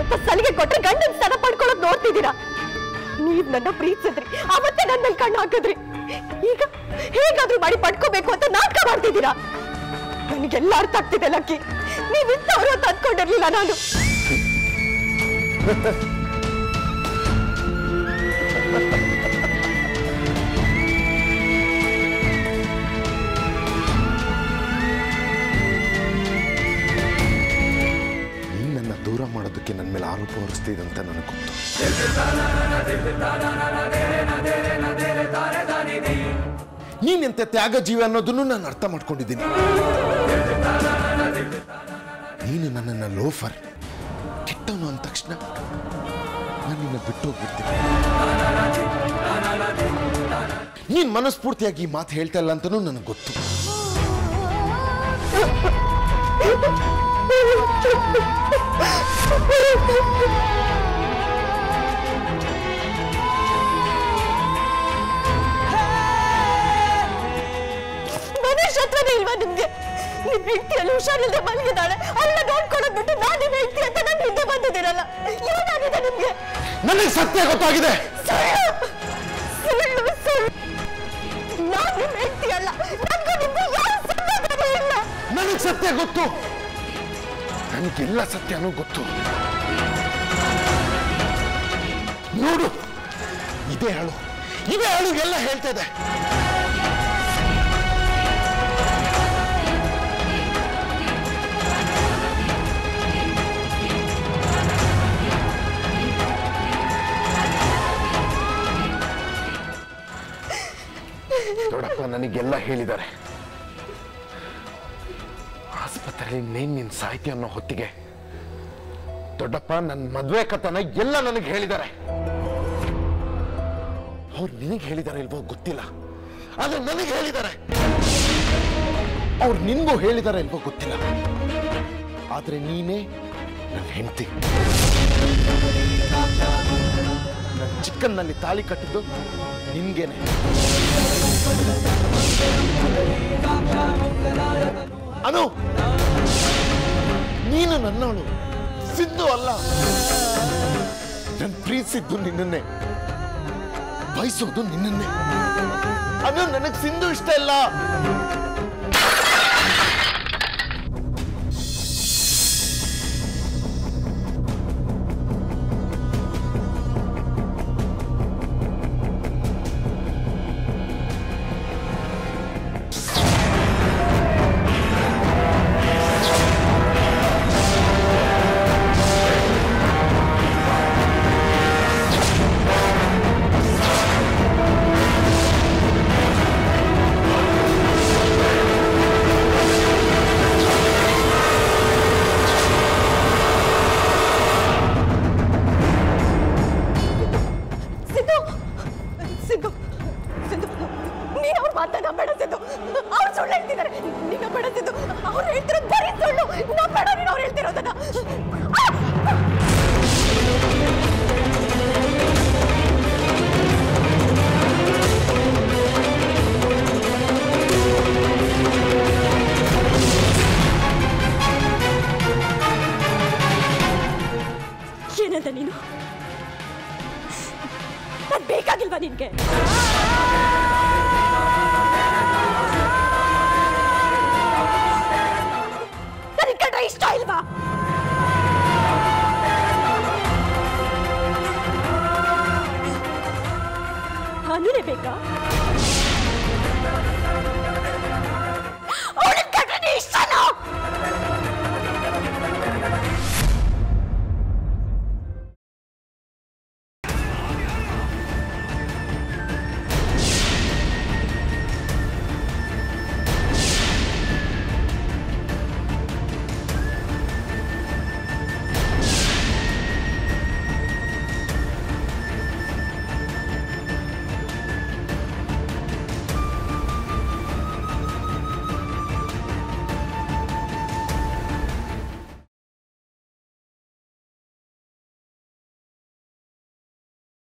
ಅಂತ ಸಲಿಗೆ ಕೊಟ್ರೆ ಗಂಡನ ಸ್ಥಾನ ಪಡ್ಕೊಳ್ಳೋದ್ ನೋಡ್ತಿದ್ದೀರಾ ನೀವ್ ನನ್ನ ಪ್ರೀತಿಸಿದ್ರಿ ಅವತ್ತೇ ನನ್ನ ಮೇಲೆ ಕಣ್ಣು ಹಾಕಿದ್ರಿ ಈಗ ಹೇಗಾದ್ರೂ ಮಾಡಿ ಪಡ್ಕೋಬೇಕು ಅಂತ ನಾಟಕ ಮಾಡ್ತಿದ್ದೀರಾ ನನಗೆಲ್ಲ ಅರ್ಥ ಆಗ್ತಿದೆ ಲಕ್ಕಿ ನೀವ್ ಇಂಥವ್ರು ಅಂತ ಅನ್ಕೊಂಡಿರ್ಲಿಲ್ಲ ನಾನು ನೀನ್ ನನ್ನ ದೂರ ಮಾಡೋದಕ್ಕೆ ನನ್ನ ಮೇಲೆ ಆರೋಪ ಹೊರಿಸ್ತಿದೆ ಅಂತ ನನಗೆ ಗೊತ್ತು ನೀನೆಂತ ತ್ಯಾಗ ಜೀವಿ ಅನ್ನೋದನ್ನು ನಾನು ಅರ್ಥ ಮಾಡ್ಕೊಂಡಿದ್ದೀನಿ ನೀನು ನನ್ನನ್ನು ಲೋಫರ್ ಕೆಟ್ಟವನು ಅಂದ ತಕ್ಷಣ ನಾನು ನಿನ್ನ ಬಿಟ್ಟು ಹೋಗ್ಬಿಡ್ತೀನಿ ನೀನ್ ಮನಸ್ಫೂರ್ತಿಯಾಗಿ ಈ ಮಾತು ಹೇಳ್ತಾ ಇಲ್ಲ ಅಂತನೂ ನನಗೆ ಗೊತ್ತು ಮನುಷ್ಯತ್ವನೇ ಇಲ್ವಾ ನಿಮ್ಗೆ ನಿಮ್ ಹೆಂಡತಿಯಲ್ಲಿ ಹುಷಾರಿಲ್ಲದೆ ಮಲಗಿದಾಳೆ ಅವಳ ನೋಡ್ಕೊಳ್ಳೋದ್ ಬಿಟ್ಟು ನಾನ್ ನಿಮ್ ಹೆಂಡತಿ ಅಂತ ನನ್ ಹಿಂದೆ ಬಂದಿದ್ದೀರಲ್ಲ ಏನಾಗಿದೆ ನಿಮ್ಗೆ ನನಗೆ ಸತ್ಯ ಗೊತ್ತಾಗಿದೆ ಸುಳ್ಳು ಸುಳ್ಳು ಸುಳ್ಳು ನಾನ್ ನಿಮ್ ಹೆಂಡತಿ ಅಲ್ಲ ನನ್ಗೂ ನಿಮ್ಗೂ ಯಾವ ಸಂಬಂಧವೂ ಇಲ್ಲ ನನಗೆ ಸತ್ಯ ಗೊತ್ತು ನನಗೆಲ್ಲ ಸತ್ಯನೂ ಗೊತ್ತು ನೋಡು ಇದೇ ಹಾಳು ಇದೇ ಹಾಳು ಎಲ್ಲ ಹೇಳ್ತಾ ಇದೆ ದೊಡ್ಡಪ್ಪ ನನಗೆಲ್ಲ ಹೇಳಿದ್ದಾರೆ ಆಸ್ಪತ್ರೆಯಲ್ಲಿ ನೇನ್ ನಿನ್ ಸಾಹಿತ್ಯ ಅನ್ನೋ ಹೊತ್ತಿಗೆ ದೊಡ್ಡಪ್ಪ ನನ್ನ ಮದ್ವೆ ಕಥನ ಎಲ್ಲ ನನಗೆ ಹೇಳಿದ್ದಾರೆ ಅವ್ರು ನಿನಗೆ ಹೇಳಿದ್ದಾರೆ ಇಲ್ವೋ ಗೊತ್ತಿಲ್ಲ ಆದ್ರೆ ನನಗೆ ಹೇಳಿದ್ದಾರೆ ಅವ್ರು ನಿನ್ಗೂ ಹೇಳಿದ್ದಾರೆ ಇಲ್ವೋ ಗೊತ್ತಿಲ್ಲ ಆದ್ರೆ ನೀನೇ ನನ್ನ ಹೆಂಡತಿ ನನ್ನ ಚಿಕ್ಕನ್ನಲ್ಲಿ ತಾಳಿ ಕಟ್ಟಿದ್ದು ನಿನ್ಗೇನೆ ಅನು ನೀನು ನನ್ನವಳು ಸಿದ್ದು ಅಲ್ಲ ನನ್ನ ಪ್ರೀತಿಸಿದ್ದು ನಿನ್ನನ್ನೇ ಬಯಸೋದು ನಿನ್ನನ್ನೇ ಅದು ನನಗೆ ಸಿಂಧು ಇಷ್ಟ ಇಲ್ಲ ಸಿದ್ದು ಸಿದ್ದು ಸಿದ್ದು ನೀನ್ ಅವ್ರ ಮಾತ ನಂಬೇಡ ಸಿದ್ದು ಅವ್ರು ಸುಳ್ಳು ಹೇಳ್ತಿದ್ದಾರೆ ನೀನ್ ನಂಬೇಡ ಸಿದ್ದು ಅವ್ರು ಹೇಳ್ತಿರೋದು ಬರೀ ಸುಳ್ಳು ನಂಬೇಡ ನೀನು ಅವ್ರು ಹೇಳ್ತಿರೋದನ್ನ ಏನಂತ ನೀನು ನಾನ್ ಬೇಕಾಗಿಲ್ವಾ ನಿನ್ಗೆ ನನಗ್ ಕಂಡ್ರೆ ಇಷ್ಟ ಇಲ್ವಾ ಅನುನೇ ಬೇಕಾ